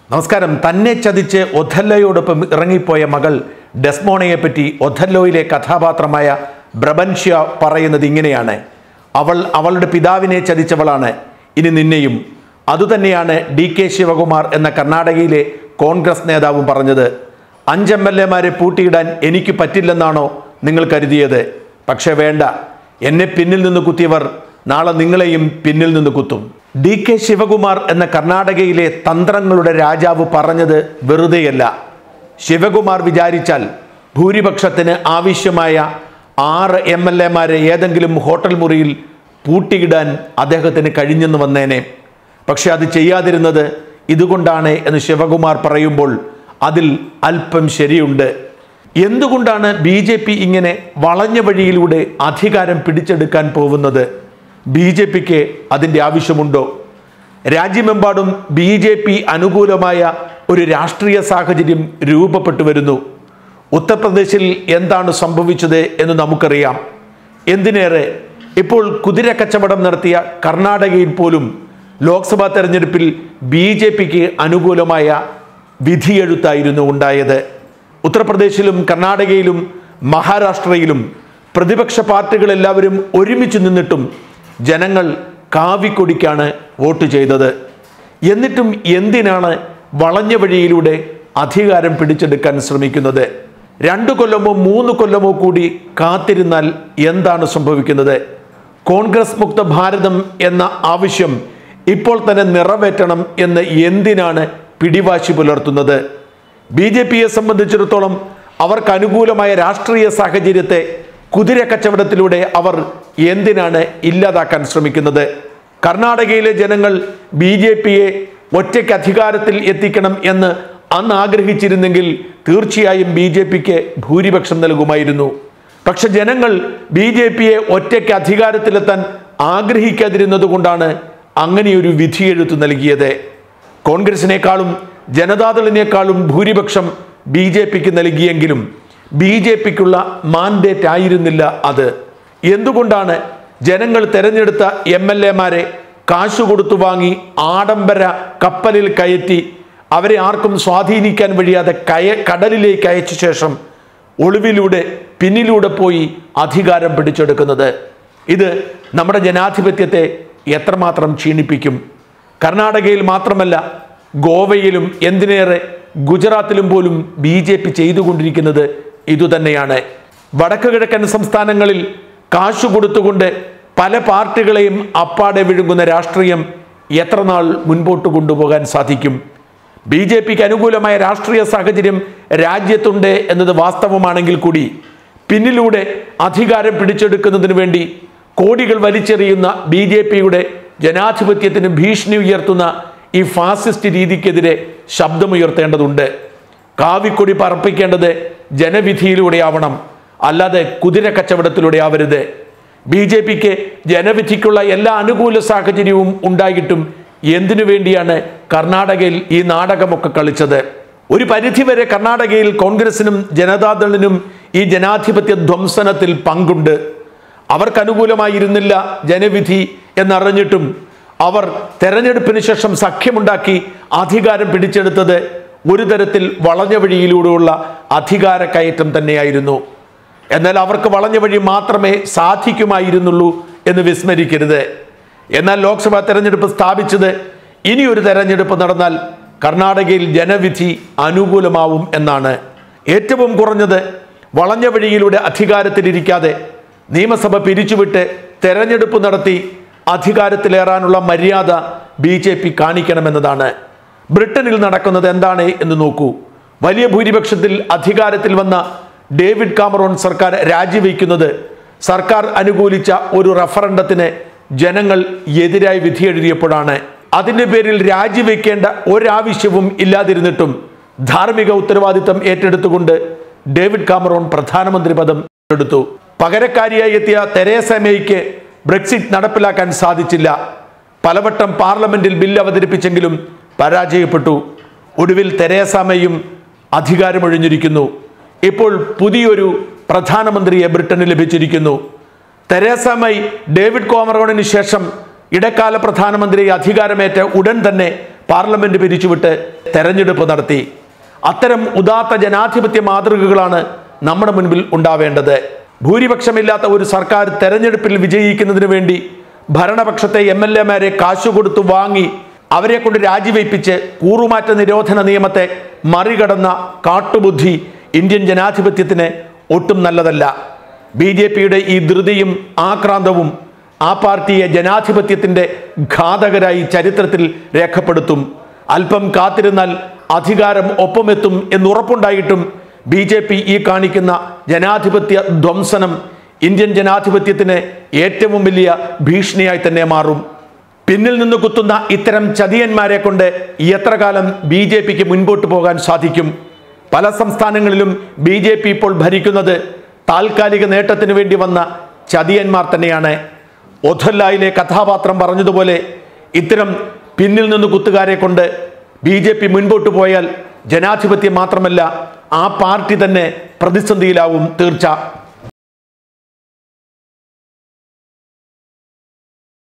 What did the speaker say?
നമസ്കാരം തന്നെ ചതിച്ച് ഒഥല്ലോയോടൊപ്പം ഇറങ്ങിപ്പോയ മകൾ ഡെസ്മോണയെ പറ്റി ഒഥല്ലോയിലെ കഥാപാത്രമായ ബ്രബൻഷ്യ പറയുന്നത് ഇങ്ങനെയാണ് അവൾ അവളുടെ പിതാവിനെ ചതിച്ചവളാണ് ഇനി നിന്നെയും അതുതന്നെയാണ് ഡി കെ ശിവകുമാർ എന്ന കർണാടകയിലെ കോൺഗ്രസ് നേതാവും പറഞ്ഞത് അഞ്ച് എം എൽ എമാരെ പൂട്ടിയിടാൻ എനിക്ക് പറ്റില്ലെന്നാണോ നിങ്ങൾ കരുതിയത് പക്ഷേ വേണ്ട എന്നെ പിന്നിൽ നിന്ന് കുത്തിയവർ നാളെ നിങ്ങളെയും പിന്നിൽ നിന്ന് കുത്തും ഡി കെ ശിവകുമാർ എന്ന കർണാടകയിലെ തന്ത്രങ്ങളുടെ രാജാവ് പറഞ്ഞത് വെറുതെയല്ല ശിവകുമാർ വിചാരിച്ചാൽ ഭൂരിപക്ഷത്തിന് ആവശ്യമായ ആറ് എം എൽ എമാരെ ഏതെങ്കിലും ഹോട്ടൽ മുറിയിൽ പൂട്ടിയിടാൻ അദ്ദേഹത്തിന് കഴിഞ്ഞെന്ന് വന്നേനെ പക്ഷെ അത് ചെയ്യാതിരുന്നത് ഇതുകൊണ്ടാണ് എന്ന് ശിവകുമാർ പറയുമ്പോൾ അതിൽ അല്പം ശരിയുണ്ട് എന്തുകൊണ്ടാണ് ബി ജെ പി ഇങ്ങനെ വളഞ്ഞ വഴിയിലൂടെ അധികാരം പിടിച്ചെടുക്കാൻ പോകുന്നത് ബി ജെ പിക്ക് അതിൻ്റെ ആവശ്യമുണ്ടോ രാജ്യമെമ്പാടും ബി ജെ പി അനുകൂലമായ ഒരു രാഷ്ട്രീയ സാഹചര്യം രൂപപ്പെട്ടു വരുന്നു ഉത്തർപ്രദേശിൽ എന്താണ് സംഭവിച്ചത് എന്ന് നമുക്കറിയാം എന്തിനേറെ ഇപ്പോൾ കുതിര കച്ചവടം നടത്തിയ കർണാടകയിൽ പോലും ലോക്സഭാ തെരഞ്ഞെടുപ്പിൽ ബി ജെ പിക്ക് അനുകൂലമായ വിധിയെഴുത്തായിരുന്നു ഉണ്ടായത് ഉത്തർപ്രദേശിലും കർണാടകയിലും മഹാരാഷ്ട്രയിലും പ്രതിപക്ഷ പാർട്ടികൾ എല്ലാവരും ഒരുമിച്ച് നിന്നിട്ടും ജനങ്ങൾ കാവിക്കൊടിക്കാണ് വോട്ട് ചെയ്തത് എന്നിട്ടും എന്തിനാണ് വളഞ്ഞ വഴിയിലൂടെ അധികാരം പിടിച്ചെടുക്കാൻ ശ്രമിക്കുന്നത് രണ്ടു കൊല്ലമോ മൂന്ന് കൊല്ലമോ കൂടി കാത്തിരുന്നാൽ എന്താണ് സംഭവിക്കുന്നത് കോൺഗ്രസ് മുക്ത ഭാരതം എന്ന ആവശ്യം ഇപ്പോൾ തന്നെ നിറവേറ്റണം എന്ന് എന്തിനാണ് പിടിവാശി പുലർത്തുന്നത് ബി ജെ പിയെ സംബന്ധിച്ചിടത്തോളം അവർക്ക് അനുകൂലമായ രാഷ്ട്രീയ സാഹചര്യത്തെ കുതിര കച്ചവടത്തിലൂടെ അവർ എന്തിനാണ് ഇല്ലാതാക്കാൻ ശ്രമിക്കുന്നത് കർണാടകയിലെ ജനങ്ങൾ ബി ജെ പിയെ ഒറ്റയ്ക്ക് അധികാരത്തിൽ എത്തിക്കണം എന്ന് അന്ന് ആഗ്രഹിച്ചിരുന്നെങ്കിൽ തീർച്ചയായും ബി ജെ പിക്ക് ഭൂരിപക്ഷം നൽകുമായിരുന്നു പക്ഷെ ജനങ്ങൾ ബി ജെ പിയെ ഒറ്റയ്ക്ക് അധികാരത്തിലെത്താൻ ആഗ്രഹിക്കാതിരുന്നത് കൊണ്ടാണ് അങ്ങനെയൊരു വിധിയെഴുത്ത് നൽകിയത് കോൺഗ്രസിനേക്കാളും ജനതാദളിനേക്കാളും ഭൂരിപക്ഷം ബി ജെ പിക്ക് നൽകിയെങ്കിലും ബി ജെ പിക്കുള്ള മാൻഡേറ്റ് ആയിരുന്നില്ല അത് എന്തുകൊണ്ടാണ് ജനങ്ങൾ തെരഞ്ഞെടുത്ത എം എൽ എമാരെ കാശു കൊടുത്തു വാങ്ങി ആഡംബര കപ്പലിൽ കയറ്റി അവരെ ആർക്കും സ്വാധീനിക്കാൻ വഴിയാതെ കയ കടലിലേക്ക് അയച്ച ശേഷം ഒളിവിലൂടെ പിന്നിലൂടെ പോയി അധികാരം പിടിച്ചെടുക്കുന്നത് ഇത് നമ്മുടെ ജനാധിപത്യത്തെ എത്രമാത്രം ക്ഷീണിപ്പിക്കും കർണാടകയിൽ മാത്രമല്ല ഗോവയിലും എന്തിനേറെ ഗുജറാത്തിലും പോലും ബി ജെ പി ചെയ്തുകൊണ്ടിരിക്കുന്നത് ഇതുതന്നെയാണ് വടക്ക് കിഴക്കൻ സംസ്ഥാനങ്ങളിൽ കാശു കൊടുത്തുകൊണ്ട് പല പാർട്ടികളെയും അപ്പാടെ വിഴുങ്ങുന്ന രാഷ്ട്രീയം എത്ര നാൾ മുൻപോട്ട് കൊണ്ടുപോകാൻ സാധിക്കും ബി ജെ പിക്ക് അനുകൂലമായ രാഷ്ട്രീയ സാഹചര്യം രാജ്യത്തുണ്ട് എന്നത് വാസ്തവമാണെങ്കിൽ കൂടി പിന്നിലൂടെ അധികാരം പിടിച്ചെടുക്കുന്നതിന് വേണ്ടി കോടികൾ വലിച്ചെറിയുന്ന ബി ജെ പിയുടെ ജനാധിപത്യത്തിന് ഭീഷണി ഉയർത്തുന്ന ഈ ഫാസിസ്റ്റ് രീതിക്കെതിരെ ശബ്ദമുയർത്തേണ്ടതുണ്ട് കാവിക്കൊടി പറപ്പിക്കേണ്ടത് ജനവിധിയിലൂടെ ആവണം അല്ലാതെ കുതിര കച്ചവടത്തിലൂടെ ആവരുത് ബി ജെ പിക്ക് ജനവിധിക്കുള്ള എല്ലാ അനുകൂല സാഹചര്യവും ഉണ്ടായിട്ടും എന്തിനു വേണ്ടിയാണ് കർണാടകയിൽ ഈ നാടകമൊക്കെ കളിച്ചത് ഒരു പരിധിവരെ കർണാടകയിൽ കോൺഗ്രസിനും ജനതാദളിനും ഈ ജനാധിപത്യ ധ്വംസനത്തിൽ പങ്കുണ്ട് അവർക്ക് അനുകൂലമായിരുന്നില്ല ജനവിധി എന്നറിഞ്ഞിട്ടും അവർ തെരഞ്ഞെടുപ്പിന് ശേഷം സഖ്യമുണ്ടാക്കി അധികാരം പിടിച്ചെടുത്തത് ഒരു തരത്തിൽ വളഞ്ഞ വഴിയിലൂടെയുള്ള അധികാര കയറ്റം തന്നെയായിരുന്നു എന്നാൽ അവർക്ക് വളഞ്ഞ വഴി മാത്രമേ സാധിക്കുമായിരുന്നുള്ളൂ എന്ന് വിസ്മരിക്കരുത് എന്നാൽ ലോക്സഭാ തെരഞ്ഞെടുപ്പ് സ്ഥാപിച്ചത് ഇനി ഒരു തെരഞ്ഞെടുപ്പ് നടന്നാൽ കർണാടകയിൽ ജനവിധി അനുകൂലമാവും എന്നാണ് ഏറ്റവും കുറഞ്ഞത് വളഞ്ഞ വഴിയിലൂടെ അധികാരത്തിലിരിക്കാതെ നിയമസഭ പിരിച്ചുവിട്ട് തെരഞ്ഞെടുപ്പ് നടത്തി അധികാരത്തിലേറാനുള്ള മര്യാദ ബി ജെ പി കാണിക്കണമെന്നതാണ് ബ്രിട്ടനിൽ നടക്കുന്നത് എന്താണ് എന്ന് നോക്കൂ വലിയ ഭൂരിപക്ഷത്തിൽ അധികാരത്തിൽ വന്ന ഡേവിഡ് കാമറോൺ സർക്കാർ രാജിവെക്കുന്നത് സർക്കാർ അനുകൂലിച്ച ഒരു റഫറണ്ടത്തിന് ജനങ്ങൾ എതിരായി വിധിയെഴുതിയപ്പോഴാണ് അതിന്റെ പേരിൽ രാജിവെക്കേണ്ട ഒരാവശ്യവും ഇല്ലാതിരുന്നിട്ടും ധാർമ്മിക ഉത്തരവാദിത്തം ഏറ്റെടുത്തുകൊണ്ട് ഡേവിഡ് കാമറോൺ പ്രധാനമന്ത്രി പദം എടുത്തു പകരക്കാരിയായി എത്തിയ തെരേസ മേയ്ക്ക് ബ്രെക്സിറ്റ് നടപ്പിലാക്കാൻ സാധിച്ചില്ല പലവട്ടം പാർലമെന്റിൽ ബില്ല് അവതരിപ്പിച്ചെങ്കിലും പരാജയപ്പെട്ടു ഒടുവിൽ തെരേസ മേയും അധികാരമൊഴിഞ്ഞിരിക്കുന്നു ഇപ്പോൾ പുതിയൊരു പ്രധാനമന്ത്രിയെ ബ്രിട്ടന് ലഭിച്ചിരിക്കുന്നു തെരേസ മെയ് ഡേവിഡ് കോമറോണിന് ശേഷം ഇടക്കാല പ്രധാനമന്ത്രി അധികാരമേറ്റ ഉടൻ തന്നെ പാർലമെന്റ് പിരിച്ചുവിട്ട് തെരഞ്ഞെടുപ്പ് നടത്തി അത്തരം ഉദാത്ത ജനാധിപത്യ മാതൃകകളാണ് നമ്മുടെ മുൻപിൽ ഉണ്ടാവേണ്ടത് ഭൂരിപക്ഷമില്ലാത്ത ഒരു സർക്കാർ തെരഞ്ഞെടുപ്പിൽ വിജയിക്കുന്നതിന് വേണ്ടി ഭരണപക്ഷത്തെ എം എൽ എമാരെ കാശുകൊടുത്തു വാങ്ങി അവരെ കൊണ്ട് രാജിവയ്പ്പിച്ച് കൂറുമാറ്റ നിരോധന നിയമത്തെ മറികടന്ന കാട്ടുബുദ്ധി ഇന്ത്യൻ ജനാധിപത്യത്തിന് ഒട്ടും നല്ലതല്ല ബി ജെ പിയുടെ ഈ ധൃതിയും ആക്രാന്തവും ആ പാർട്ടിയെ ജനാധിപത്യത്തിന്റെ ഘാതകരായി ചരിത്രത്തിൽ രേഖപ്പെടുത്തും അല്പം കാത്തിരുന്നാൽ അധികാരം ഒപ്പമെത്തും എന്നുറപ്പുണ്ടായിട്ടും ബി ജെ പി ഈ കാണിക്കുന്ന ജനാധിപത്യ ധ്വംസനം ഇന്ത്യൻ ജനാധിപത്യത്തിന് ഏറ്റവും വലിയ ഭീഷണിയായി തന്നെ മാറും പിന്നിൽ നിന്ന് കുത്തുന്ന ഇത്തരം ചതിയന്മാരെ കൊണ്ട് എത്ര കാലം ബി ജെ പിക്ക് മുൻപോട്ട് പോകാൻ സാധിക്കും പല സംസ്ഥാനങ്ങളിലും ബി ജെ പി ഇപ്പോൾ ഭരിക്കുന്നത് താൽക്കാലിക നേട്ടത്തിന് വേണ്ടി വന്ന ചതിയന്മാർ തന്നെയാണ് ഒഥല്ലായിലെ കഥാപാത്രം പറഞ്ഞതുപോലെ ഇത്തരം പിന്നിൽ നിന്ന് കുത്തുകാരെ കൊണ്ട് ബി ജെ പി മുൻപോട്ട് പോയാൽ ജനാധിപത്യം മാത്രമല്ല ആ പാർട്ടി തന്നെ പ്രതിസന്ധിയിലാവും തീർച്ച